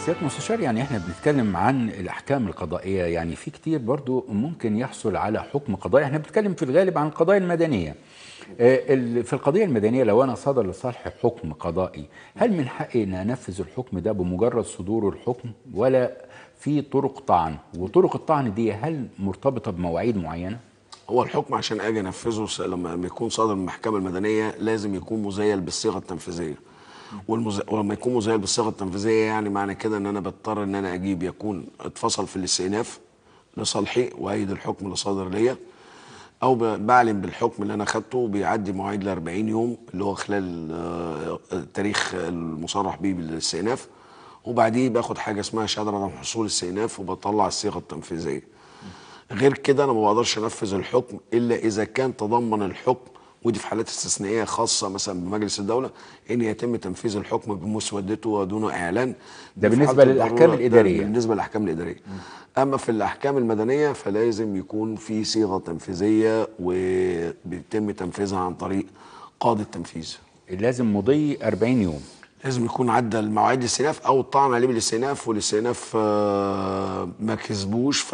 سيادة المستشار يعني احنا بنتكلم عن الاحكام القضائيه يعني في كتير برضو ممكن يحصل على حكم قضائي احنا بنتكلم في الغالب عن القضايا المدنيه آه، ال- في القضيه المدنيه لو انا صدر لصالحي حكم قضائي هل من حقي ان انفذ الحكم ده بمجرد صدور الحكم ولا في طرق طعن وطرق الطعن دي هل مرتبطه بمواعيد معينه هو الحكم عشان اجي انفذه س- لما يكون صادر من المحكمه المدنيه لازم يكون مزيل بالصيغه التنفيذيه والمز... ولما يكون مزيل بالصيغه التنفيذيه يعني معنى كده ان انا بضطر ان انا اجيب يكون اتفصل في الاستئناف لصالحي وايد الحكم اللي صادر ليا او ب- بعلن بالحكم اللي انا خدته بيعدي مواعيد ل 40 يوم اللي هو خلال آه، التاريخ المصرح بيه بالاستئناف وبعديه باخد حاجه اسمها شهاده عدم حصول الاستئناف وبطلع الصيغه التنفيذيه غير كده انا ما بقدرش انفذ الحكم الا اذا كان تضمن الحكم ودي في حالات استثنائيه خاصه مثلا بمجلس الدوله ان يتم تنفيذ الحكم بمسودته ودون اعلان ده في بالنسبة حالة للأحكام الضرورة. ده الإدارية. بالنسبه للاحكام الاداريه اما في الاحكام المدنيه فلازم يكون في صيغه تنفيذيه وبيتم تنفيذها عن طريق قاضي التنفيذ لازم مضي 40 يوم لازم يكون عدى المواعيد الاستئناف او الطعن عليه بالاستئناف والاستئناف آه، ما كسبوش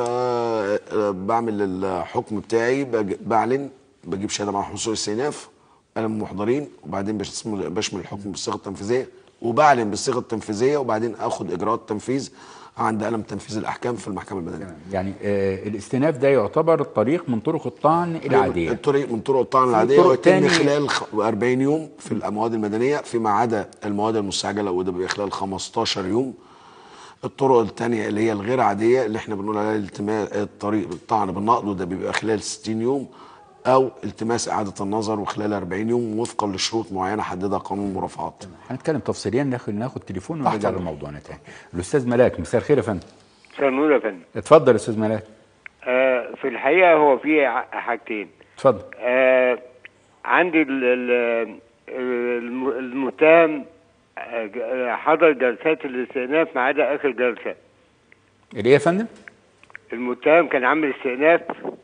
فبعمل الحكم بتاعي بج- بعلن بجيب شهاده مع حصول الاستئناف قلم محضرين وبعدين بشمل بشمل الحكم بالصيغه التنفيذيه وبعلن بالصيغه التنفيذيه وبعدين اخد اجراءات تنفيذ عند قلم تنفيذ الاحكام في المحكمه المدنيه يعني آه الاستئناف ده يعتبر الطريق من طرق الطعن العاديه الطريق من طرق الطعن العاديه طرق ويتم تاني- خلال خ- 40 يوم في المواد المدنيه فيما عدا المواد المستعجله وده بيبقى خلال 15 يوم الطرق الثانيه اللي هي الغير عاديه اللي احنا بنقول عليها التماس الطريق الطعن بالنقد وده بيبقى خلال 60 يوم او التماس اعاده النظر وخلال 40 يوم وفقا لشروط معينه حددها قانون المرافعات هنتكلم تفصيليا ناخد ناخد تليفون تحت ونرجع أمرك. لموضوعنا تاني الاستاذ ملاك مساء الخير يا فندم مساء النور يا فندم اتفضل يا استاذ ملاك آه في الحقيقه هو في ع- حاجتين اتفضل آه عندي ال- ال- الم- المتهم آه، ج- آه، حضر جلسات الاستئناف ما عدا اخر جلسه الايه يا فندم المتهم كان عامل استئناف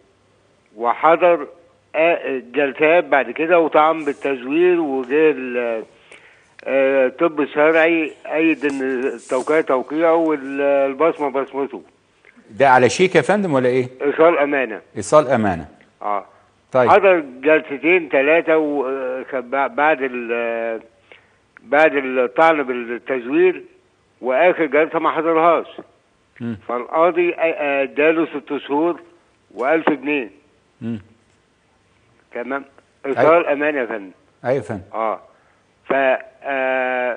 وحضر آه، جلسات بعد كده وطعن بالتزوير وجه ال- آه، الطب الشرعي ايد ان التوقيع توقيعه والبصمه بصمته ده على شيك يا فندم ولا ايه ايصال امانه ايصال امانه اه طيب حضر جلستين ثلاثة بعد ال بعد الطعن بالتزوير واخر جلسة ما حضرهاش مم. فالقاضي آ- اداله ست شهور و1000 جنيه مم. تمام ايصال امانة يا فندم ايوه يا فندم اه ف آه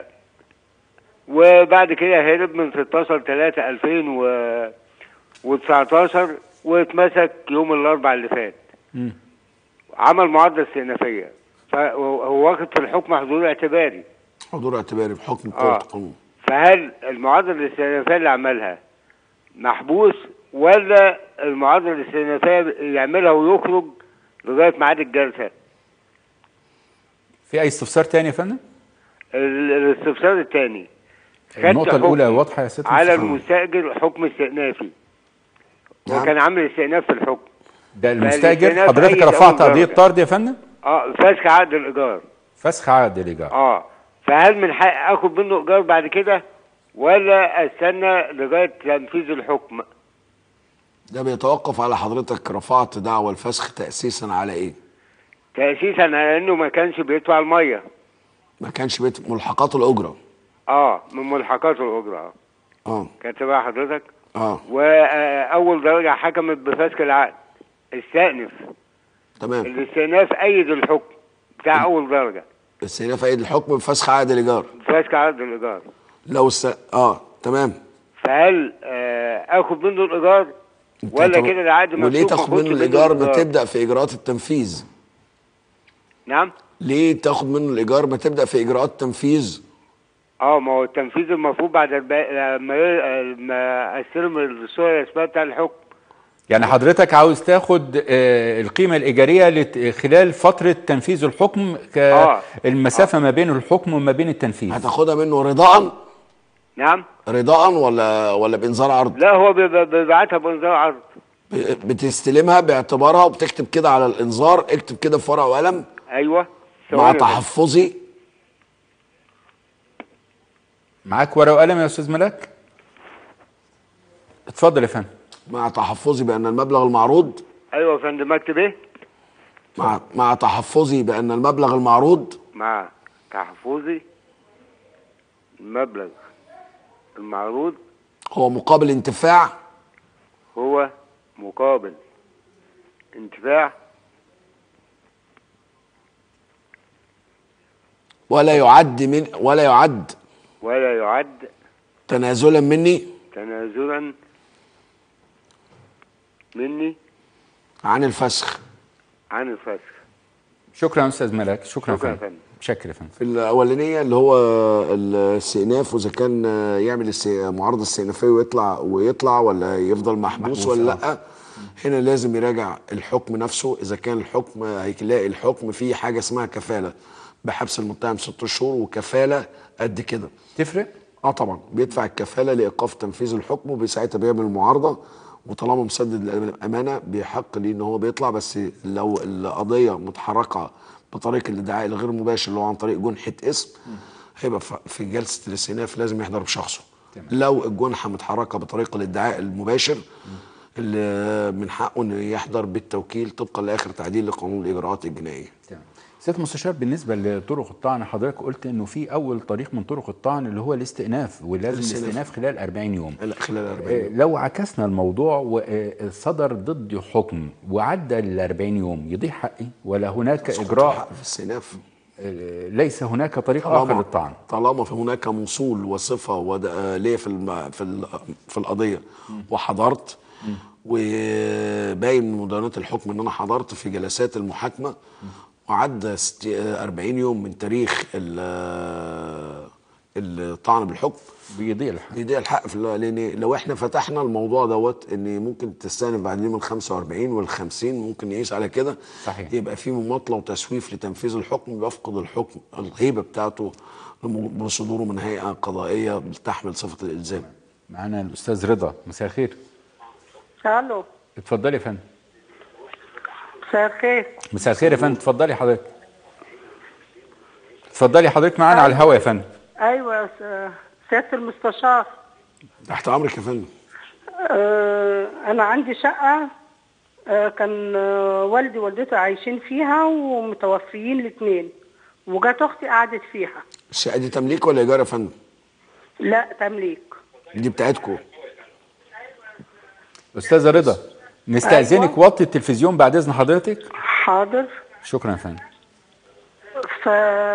وبعد كده هرب من 16 3 2019 واتمسك يوم الاربعاء اللي فات مم. عمل معادله استئنافيه فهو واخد في الحكم حضور اعتباري حضور اعتباري بحكم آه. قوه القانون فهل المعادله الاستئنافيه اللي عملها محبوس ولا المعادله الاستئنافيه يعملها ويخرج لغايه ميعاد الجلسه في اي استفسار تاني يا فندم ال- الاستفسار الثاني النقطه الاولى واضحه يا سياده على المستشار. المستاجر حكم استئنافي نعم. وكان عامل استئناف في الحكم ده المستاجر فالاستئناف حضرتك أي رفعت أول قضيه درجة. طرد يا فندم اه فسخ عقد الايجار فسخ عقد الايجار اه فهل من حق اخد منه ايجار بعد كده ولا استنى لغايه تنفيذ الحكم ده بيتوقف على حضرتك رفعت دعوى الفسخ تاسيسا على ايه تاسيسا على انه ما كانش بيدفع الميه ما كانش بيت ملحقات الاجره اه من ملحقات الاجره اه اه كانت بقى حضرتك اه واول درجه حكمت بفسخ العقد استأنف تمام الاستئناف ايد الحكم بتاع اول درجه استئناف ايد الحكم بفسخ عقد الايجار فسخ عقد الايجار لو است... اه تمام فهل آه اخد منه الايجار انت ولا طب- كده العقد وليه مفتوح تاخد ما منه أخدش الايجار ما تبدا في اجراءات التنفيذ نعم ليه تاخد منه الايجار ما تبدا في اجراءات التنفيذ اه ما هو التنفيذ المفروض بعد الب... لما ي- لما استلم الصوره الرسميه بتاع الحكم يعني حضرتك عاوز تاخد آه، القيمة الإيجارية لت- خلال فترة تنفيذ الحكم آه. كالمسافة ما بين الحكم وما بين التنفيذ هتاخدها منه رضاء نعم رضاء ولا ولا بانذار عرض لا هو بيب- بيبعتها بانذار عرض ب- بتستلمها باعتبارها وبتكتب كده على الانذار اكتب كده في ورقه وقلم ايوه مع ثواني بس. تحفظي معاك ورقة وقلم يا أستاذ ملاك اتفضل يا فندم مع تحفظي بان المبلغ المعروض ايوه يا فندم اكتب ايه مع مع تحفظي بان المبلغ المعروض مع تحفظي المبلغ المعروض هو مقابل انتفاع هو مقابل انتفاع ولا يعد من ولا يعد ولا يعد تنازلا مني تنازلا مني عن الفسخ عن الفسخ شكرا يا استاذ ملاك شكرا يا شكرا يا فندم فندم. شكرا يا فندم في الاولانيه اللي هو الاستئناف واذا كان يعمل است- معارضه استئنافيه ويطلع ويطلع ولا يفضل محبوس محبوس، ولا آه. لا هنا لازم يراجع الحكم نفسه اذا كان الحكم هيلاقي الحكم فيه حاجه اسمها كفاله بحبس المتهم ست شهور وكفاله قد كده تفرق اه طبعا بيدفع الكفاله لايقاف تنفيذ الحكم وساعتها بيعمل المعارضه وطالما مسدد الامانه بيحق ليه ان هو بيطلع بس لو القضيه متحركه بطريقه الادعاء الغير مباشر اللي هو عن طريق جنحه اسم هيبقى ف- في جلسه الاستئناف لازم يحضر بشخصه تمام. لو الجنحه متحركه بطريقه الادعاء المباشر اللي من حقه انه يحضر بالتوكيل طبقا لاخر تعديل لقانون الاجراءات الجنائيه تمام سياده المستشار بالنسبه لطرق الطعن حضرتك قلت انه في اول طريق من طرق الطعن اللي هو الاستئناف ولازم الاستئناف. الاستئناف خلال 40 يوم لا خلال 40 آه، لو عكسنا الموضوع وصدر ضدي حكم وعدى ال 40 يوم يضيع حقي ولا هناك اجراء حق في الاستئناف آه، ليس هناك طريق اخر طالما للطعن طالما في هناك موصول وصفه ود- آه، ليا في الم... في ال... في القضيه وحضرت وباين من مدونات الحكم ان انا حضرت في جلسات المحاكمه وعدى ست... آه، 40 يوم من تاريخ ال... آه، الطعن بالحكم بيضيع الحق يضيع الحق في ال- لان لو احنا فتحنا الموضوع دوت ان ممكن تستأنف بعد اليوم ال 45 وال 50 ممكن يقيس على كده صحيح. يبقى في مماطله وتسويف لتنفيذ الحكم بيفقد الحكم الهيبه بتاعته لم- بصدوره من هيئه قضائيه تحمل صفه الالزام معانا الاستاذ رضا مساء الخير الو اتفضلي يا فندم مساء الخير مساء الخير يا فندم اتفضلي حضرتك اتفضلي حضرتك معانا على الهواء يا فندم ايوه يا س- سياده المستشار تحت امرك يا فندم آه انا عندي شقه آه كان آه والدي ووالدتي عايشين فيها ومتوفيين الاثنين وجت اختي قعدت فيها الشقه دي تمليك ولا ايجار يا فندم؟ لا تمليك دي بتاعتكم استاذه رضا نستاذنك أيوة. وطي التلفزيون بعد اذن حضرتك حاضر شكرا يا فندم ف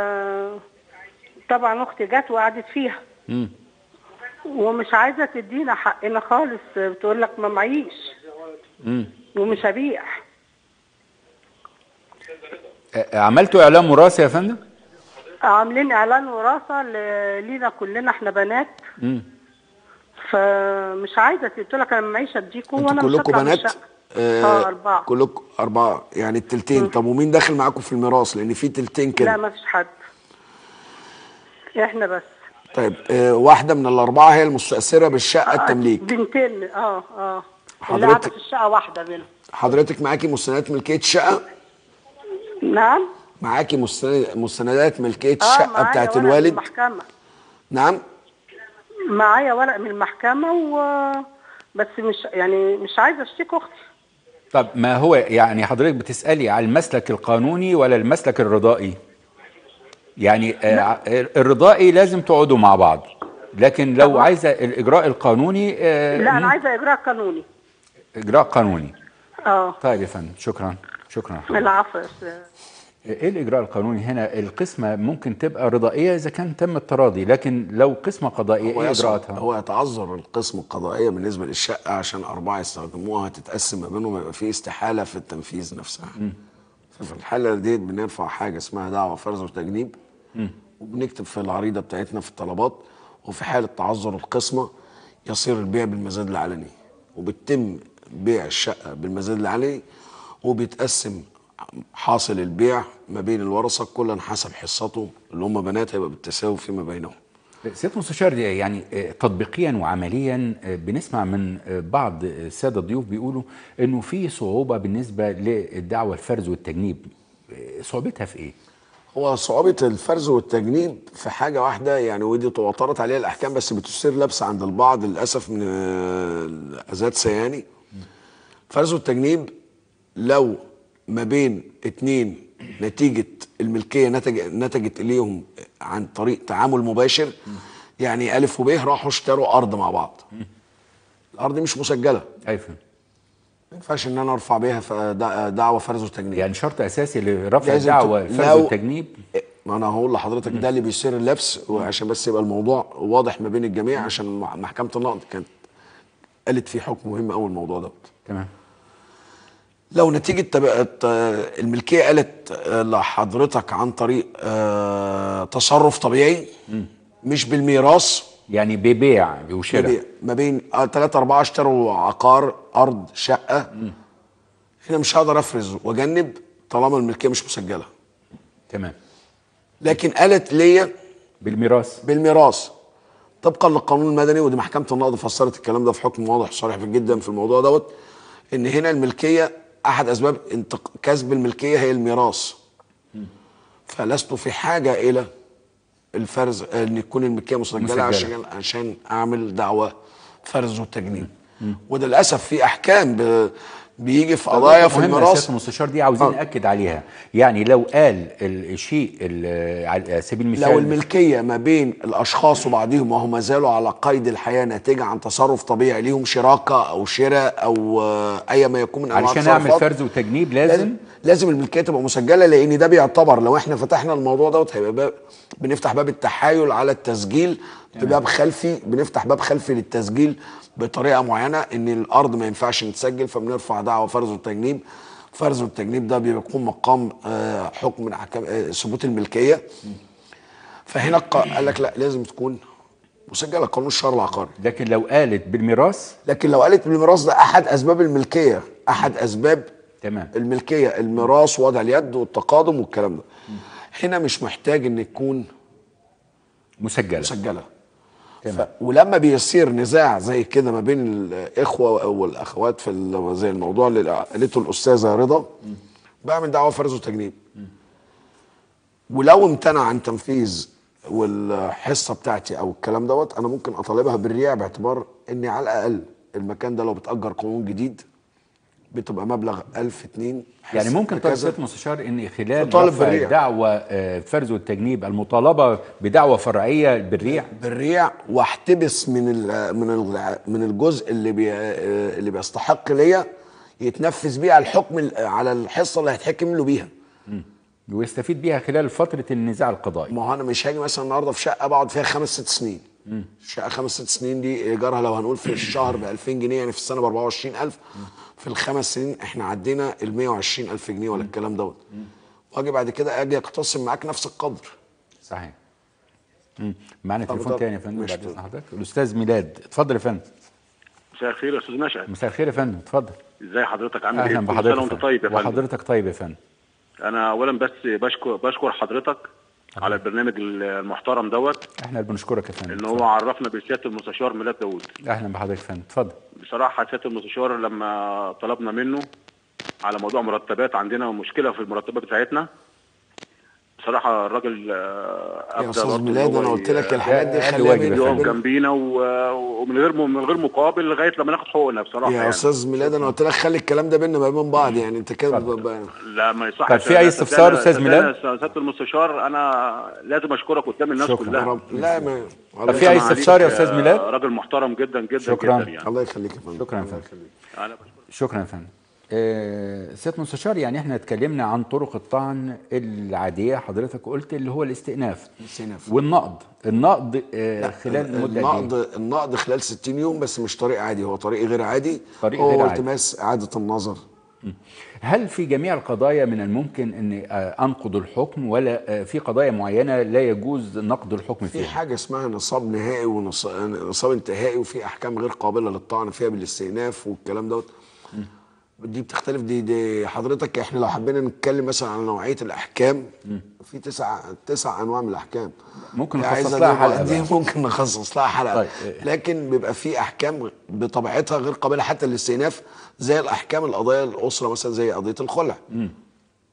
طبعا اختي جت وقعدت فيها مم. ومش عايزه تدينا حقنا خالص بتقول لك ما معيش مم. ومش هبيع آه، عملتوا اعلام وراثي يا فندم عاملين اعلان وراثه ل- لينا كلنا احنا بنات مم. فمش عايزه قلت لك انا معيش اديكم انتوا وانا مش كلكم هطلع من بنات؟ الشقة. اه اربعه كلكم اربعه يعني التلتين طب ومين داخل معاكم في الميراث؟ لان في تلتين لا كده ما فيش حد احنا بس طيب آه واحده من الاربعه هي المستاثره بالشقه التمليك بنتين اه اه اللي حضرتك- قاعده في الشقه واحده منهم حضرتك معاكي مستندات ملكيه الشقه نعم معاكي مستند- مستندات ملكيه اه الشقه معايا بتاعت ورق من الوالد المحكمه نعم معايا ورق من المحكمه و بس مش يعني مش عايزه اشتكي اختي طب ما هو يعني حضرتك بتسالي على المسلك القانوني ولا المسلك الرضائي يعني آه الرضائي لازم تقعدوا مع بعض لكن لو عايزه الاجراء القانوني آه لا انا مم، عايزه اجراء قانوني اجراء قانوني اه طيب يا فندم شكرا شكرا حضرتك. العفو يا أستاذ. ايه الاجراء القانوني هنا القسمه ممكن تبقى رضائيه اذا كان تم التراضي لكن لو قسمه قضائيه هو ايه يصعب اجراءاتها هو يتعذر القسم القضائيه بالنسبه للشقه عشان اربعه يستخدموها تتقسم ما بينهم يبقى في استحاله في التنفيذ نفسها ففي الحاله ديت بنرفع حاجه اسمها دعوه فرز وتجنيب وبنكتب في العريضه بتاعتنا في الطلبات وفي حاله تعذر القسمه يصير البيع بالمزاد العلني وبيتم بيع الشقه بالمزاد العلني وبيتقسم حاصل البيع ما بين الورثه كلا حسب حصته اللي هم بنات هيبقى بالتساوي فيما بينهم سياده المستشار يعني آه، تطبيقيا وعمليا آه، بنسمع من آه، بعض الساده الضيوف بيقولوا انه في صعوبه بالنسبه للدعوه الفرز والتجنيب آه، صعوبتها في ايه؟ هو صعوبة الفرز والتجنيب في حاجة واحدة يعني ودي تواترت عليها الأحكام بس بتثير لبس عند البعض للأسف من آه، الأذات يعني فرز والتجنيب لو ما بين اتنين نتيجة الملكية نتج نتجت إليهم عن طريق تعامل مباشر يعني ألف وب راحوا اشتروا أرض مع بعض الأرض مش مسجلة ايوه فهمت. ما ينفعش إن أنا أرفع بيها ف- دع- دعوة فرز وتجنيب يعني شرط اساسي لرفع لازم الدعوه ت- فرز لو- التجنيب ما انا هقول لحضرتك ده اللي بيصير اللبس وعشان بس يبقى الموضوع واضح ما بين الجميع عشان مح- محكمه النقد كانت قالت فيه حكم مهم قوي الموضوع دوت تمام لو نتيجه تب... ت- الملكيه قالت آه، لحضرتك عن طريق آه، تصرف طبيعي مش بالميراث يعني ببيع وشراء ببيع. ما بين ثلاثة أربعة اشتروا عقار أرض شقة هنا مش هقدر أفرز وأجنب طالما الملكية مش مسجلة تمام لكن قالت ليا بالميراث بالميراث طبقا للقانون المدني ودي محكمه النقض فسرت الكلام ده في حكم واضح صريح جدا في الموضوع دوت ان هنا الملكيه احد اسباب انتق... كسب الملكيه هي الميراث فلست في حاجه الى الفرز ان يكون الملكيه مسجله, مسجلة. عشان عشان اعمل دعوه فرز وتجنيب وده للاسف في احكام ب... بيجي في قضايا في مهمة يا الميراث سيادة المستشار دي عاوزين آه. ناكد عليها يعني لو قال الشيء ال- على سبيل المثال لو الملكيه ما بين الاشخاص وبعضهم وهم ما زالوا على قيد الحياه ناتجه عن تصرف طبيعي ليهم شراكه او شراء او آه، اي ما يكون من انواع علشان اعمل التصرفات، فرز وتجنيب لازم لازم لازم الملكيه تبقى مسجله لان ده بيعتبر لو احنا فتحنا الموضوع دوت هيبقى باب بنفتح باب التحايل على التسجيل بباب خلفي بنفتح باب خلفي للتسجيل بطريقه معينه ان الارض ما ينفعش نتسجل فبنرفع دعوه فرز والتجنيب فرز والتجنيب ده بيكون مقام آه، حكم من احكام آه، ثبوت الملكيه فهنا الق- قال لك لا لازم تكون مسجله قانون الشهر العقاري لكن لو قالت بالميراث لكن لو قالت بالميراث ده احد اسباب الملكيه احد اسباب تمام الملكيه الميراث وضع اليد والتقادم والكلام ده هنا مش محتاج ان تكون مسجله مسجله تمام. ف... ولما بيصير نزاع زي كده ما بين الاخوه والاخوات في ال- زي الموضوع اللي قالته الاستاذه رضا بعمل دعوه فرز وتجنيب ولو امتنع عن تنفيذ والحصه بتاعتي او الكلام دوت انا ممكن اطالبها بالريع باعتبار اني على الاقل المكان ده لو بتاجر قانون جديد بتبقى مبلغ 1000 2 يعني ممكن طيب كذا. سياده المستشار ان خلال تطالب رفع بالريع. الدعوه آه، فرز والتجنيب المطالبه بدعوه فرعيه بالريع بالريع واحتبس من ال من ال من الجزء اللي بي اللي بيستحق ليا يتنفذ بيه على الحكم ال- على الحصه اللي هيتحكم له بيها ويستفيد بيها خلال فتره النزاع القضائي ما هو انا مش هاجي مثلا النهارده في شقه بقعد فيها خمس ست سنين شقه خمس ست سنين دي ايجارها لو هنقول في الشهر ب 2000 جنيه يعني في السنه ب 24000 في الخمس سنين احنا عدينا ال 120000 جنيه ولا الكلام دوت واجي بعد كده اجي اقتسم معاك نفس القدر صحيح مم. معانا طب تليفون طب تاني يا فندم ماشي بعد طب. اذن حضرتك الاستاذ ميلاد اتفضل يا فندم مساء الخير يا استاذ مشعل مساء الخير يا فندم اتفضل ازاي حضرتك عامل ايه اهلا كل بحضرتك سنه يا وانت فندم. طيب يا فندم وحضرتك طيب يا فندم انا اولا بس بشكر بشكر حضرتك على البرنامج المحترم دوت احنا اللي بنشكرك يا فندم ان هو عرفنا بسياده المستشار ميلاد داوود اهلا بحضرتك يا فندم اتفضل بصراحه سياده المستشار لما طلبنا منه على موضوع مرتبات عندنا مشكله في المرتبات بتاعتنا بصراحه الراجل آه، يا أبدى استاذ برضه إن ميلاد هو انا قلت لك الحاجات دي أقل خليها واجب بيني يا يقف فندم. وبين جنبينا و- ومن غير من غير مقابل لغايه لما ناخد حقوقنا بصراحه يا يعني. استاذ ميلاد انا قلت لك خلي الكلام ده بيننا ما بين بعض يعني انت كده اتفضل. ب- ب- لا ما يصحش طب في أي استفسار أستاذ ميلاد؟ سياده المستشار انا لازم اشكرك قدام الناس شكراً. كلها رب- لا ما طب في أي أنا استفسار يا عليك، أستاذ آه، ميلاد؟ راجل محترم جدا جدا شكراً. جدا يعني الله يخليك يا فندم شكراً يا الله فندم. يخليك. انا بشكرك شكرا يا فندم آه، سياده المستشار يعني احنا اتكلمنا عن طرق الطعن العاديه حضرتك قلت اللي هو الاستئناف الاستئناف. والنقد النقد آه، خلال مده قد النقد ايه؟ النقد خلال 60 يوم بس مش طريق عادي هو طريق غير عادي طريق هو غير عادي. التماس اعاده النظر هل في جميع القضايا من الممكن اني آه، انقض الحكم ولا آه، في قضايا معينه لا يجوز نقض الحكم في فيها؟ حاجه اسمها نصاب نهائي ونصاب انتهائي وفي احكام غير قابله للطعن فيها بالاستئناف والكلام دوت دي بتختلف دي, دي حضرتك احنا لو حبينا نتكلم مثلا عن نوعيه الاحكام في تسع تسع انواع من الاحكام ممكن دي نخصص عايزة لها دي- حلقة دي بقى. ممكن نخصص لها حلقه طيب. لكن بيبقى في احكام بطبيعتها غير قابله حتى للاستئناف زي الاحكام القضايا الاسره مثلا زي قضيه الخلع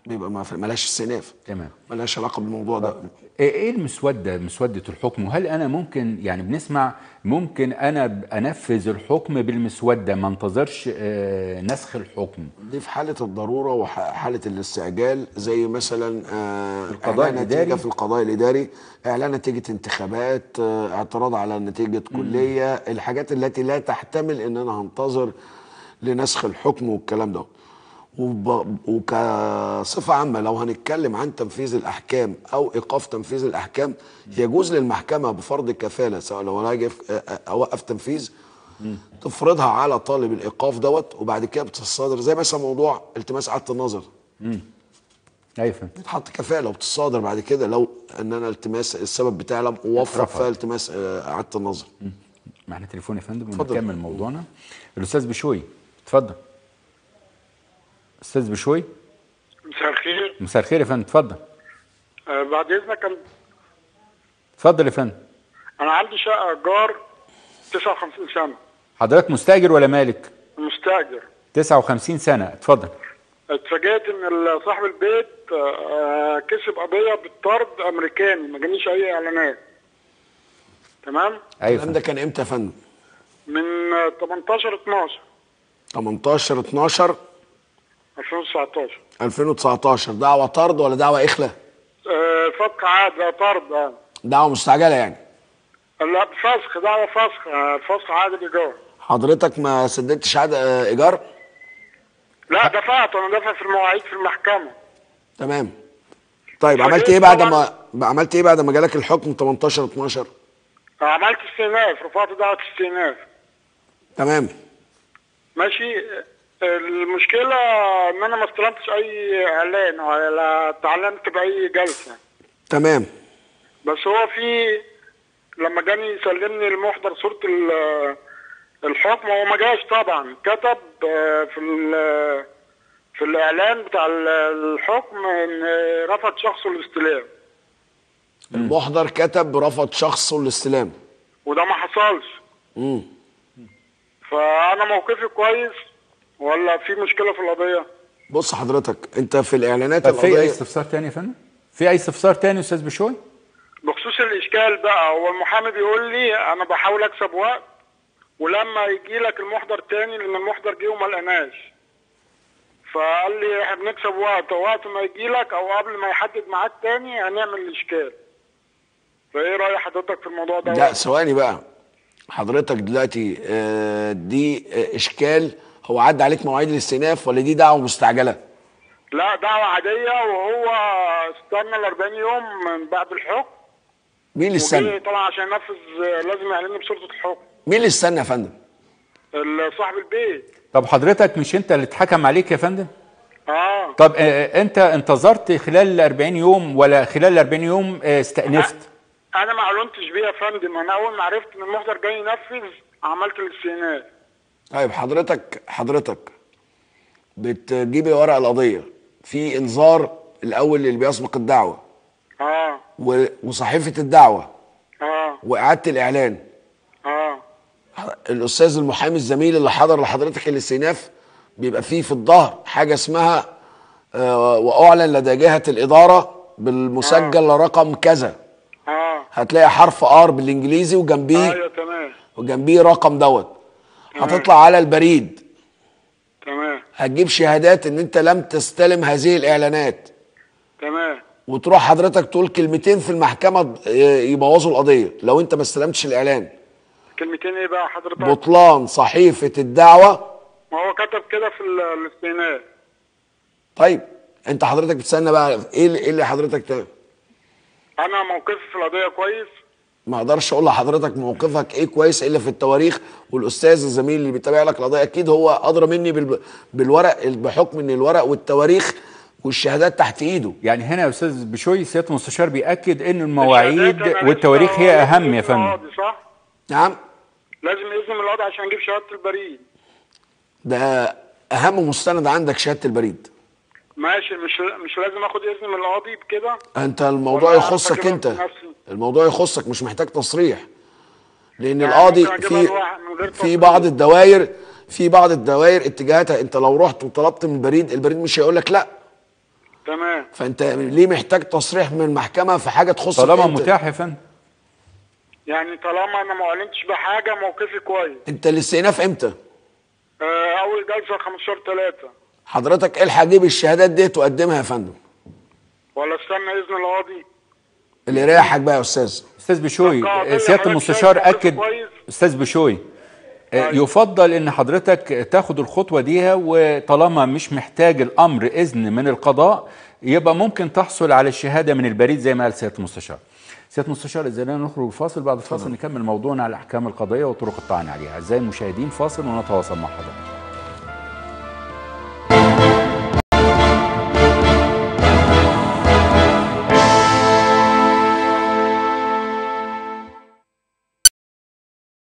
بيبقى ما في- ملهاش استئناف تمام ملهاش علاقه بالموضوع ده ايه إيه المسوده مسوده الحكم وهل انا ممكن يعني بنسمع ممكن انا ب- انفذ الحكم بالمسوده ما انتظرش آه، نسخ الحكم دي في حالة الضرورة وحالة الاستعجال زي مثلا آه، القضاء إعلان الإداري؟ نتيجة في القضاء الإداري إعلان نتيجة انتخابات آه، اعتراض على نتيجة كلية الحاجات التي لا تحتمل إن أنا هنتظر لنسخ الحكم والكلام ده وب- وكصفة عامة لو هنتكلم عن تنفيذ الأحكام أو إيقاف تنفيذ الأحكام يجوز للمحكمة بفرض الكفالة سواء لو أنا هاجي أف- أوقف تنفيذ تفرضها على طالب الايقاف دوت وبعد كده بتتصادر زي مثلا موضوع التماس اعاده النظر ايوه فهمت. بتحط كفاله وبتتصادر بعد كده لو ان انا التماس السبب بتاعي لم اوفق اترفض. فيها التماس آه، اعاده النظر معنا تليفون يا فندم اتفضل. ونكمل موضوعنا الاستاذ بشوي اتفضل استاذ بشوي مساء الخير مساء الخير يا فندم اتفضل آه بعد اذنك أنا- اتفضل يا فندم انا عندي شقه ايجار 59 سنه حضرتك مستاجر ولا مالك مستاجر 59 سنه اتفضل اتفاجئت ان ال- صاحب البيت آه، كسب قضيه بالطرد امريكاني ما جانيش اي اعلانات تمام ايوه يا الكلام فندم. ده كان امتى يا فندم؟ من آه، 18 12 18 12 2019 2019 دعوه طرد ولا دعوه اخلاء؟ آه، فسخ عاد لا طرد آه. دعوه مستعجله يعني لا فسخ دعوه فسخ آه، فسخ عاد الايجار حضرتك ما سددتش عقد آه، ايجار؟ لا دفعت انا دافع في المواعيد في المحكمه تمام طيب فجأة عملت ايه بعد طبعاً- ما عملت ايه بعد ما جالك الحكم 18 12 عملت استئناف رفعت دعوه استئناف تمام ماشي المشكلة ان انا ما استلمتش اي اعلان ولا اتعلمت باي جلسة تمام بس هو في لما جاني يسلمني المحضر صورة ال- الحكم هو ما جاش طبعا كتب آه، في ال- في الاعلان بتاع ال- الحكم ان رفض شخصه الاستلام المحضر كتب رفض شخصه الاستلام وده ما حصلش امم فانا موقفي كويس ولا في مشكلة في القضية بص حضرتك انت في الاعلانات طب في اي القضيه استفسار تاني يا فندم في اي استفسار تاني يا استاذ بشوي بخصوص الاشكال بقى هو المحامي بيقول لي انا بحاول اكسب وقت ولما يجي لك المحضر تاني لان المحضر جه وما لقناش فقال لي احنا بنكسب وقت وقت ما يجي لك او قبل ما يحدد ميعاد تاني هنعمل الاشكال فايه راي حضرتك في الموضوع ده لا ثواني بقى حضرتك دلوقتي آه، دي آه، اشكال هو عدى عليك مواعيد الاستئناف ولا دي دعوه مستعجله لا دعوه عاديه وهو استنى ال 40 يوم من بعد الحكم مين اللي وجه استنى طبعا عشان ينفذ لازم يعلن بصوره الحكم مين اللي استنى يا فندم صاحب البيت طب حضرتك مش انت اللي اتحكم عليك يا فندم اه طب آه، انت انتظرت خلال ال 40 يوم ولا خلال ال 40 يوم آه، استأنفت انا ما علمتش بيه يا فندم انا اول ما عرفت ان المحضر جاي ينفذ عملت الاستئناف طيب حضرتك حضرتك بتجيبي ورق القضيه في انذار الاول اللي بيسبق الدعوه اه و- وصحيفه الدعوه اه واعاده الاعلان اه الاستاذ المحامي الزميل اللي حضر لحضرتك الاستئناف بيبقى فيه في الظهر حاجه اسمها آه، واعلن لدى جهه الاداره بالمسجل رقم كذا اه هتلاقي حرف ار بالانجليزي وجنبيه ايوه تمام وجنبيه رقم دوت هتطلع على البريد تمام هتجيب شهادات ان انت لم تستلم هذه الاعلانات تمام وتروح حضرتك تقول كلمتين في المحكمه آه، يبوظوا القضيه لو انت ما استلمتش الاعلان كلمتين ايه بقى حضرتك بطلان صحيفه الدعوه ما هو كتب كده في ال- الاستئناف طيب انت حضرتك بتستنى بقى ايه اللي, إيه اللي حضرتك تعمل انا موقفي في القضيه كويس ما اقدرش اقول لحضرتك موقفك ايه كويس الا في التواريخ والاستاذ الزميل اللي بيتابع لك القضيه اكيد هو ادرى مني بال- بالورق بحكم ان الورق والتواريخ والشهادات تحت ايده يعني هنا يا استاذ بشوي سياده المستشار بياكد ان المواعيد الشهادات أنا والتواريخ لسه هي لازم اهم يا إذن فندم القاضي، صح نعم لازم اذن من القاضي عشان اجيب شهاده البريد ده اهم مستند عندك شهاده البريد ماشي مش مش لازم اخد اذن من القاضي بكده انت الموضوع ولا يخصك أجيبها انت بنفسي؟ الموضوع يخصك مش محتاج تصريح لان يعني القاضي ممكن أجيبها في لوحد من غير في تصريح. بعض الدوائر في بعض الدوائر اتجاهاتها انت لو رحت وطلبت من البريد البريد مش هيقول لك لا تمام فانت ليه محتاج تصريح من المحكمه في حاجه تخص طالما متاح يا فندم يعني طالما انا ما اعلنتش بحاجه موقفي كويس انت الاستئناف امتى آه، اول جلسه 15 3 حضرتك الحق جيب الشهادات دي وقدمها يا فندم ولا استنى اذن القاضي اللي يريحك بقى يا استاذ استاذ بشوي طب قاعدة سياده حضرتك المستشار شايف موقف اكد كويس؟ استاذ بشوي آه، يفضل ان حضرتك تاخد الخطوه دي وطالما مش محتاج الامر اذن من القضاء يبقى ممكن تحصل على الشهاده من البريد زي ما قال سياده المستشار سياده المستشار ازاي نخرج الفاصل بعد الفاصل نكمل موضوعنا على الاحكام القضائيه وطرق الطعن عليها اعزائي المشاهدين فاصل ونتواصل مع حضرتك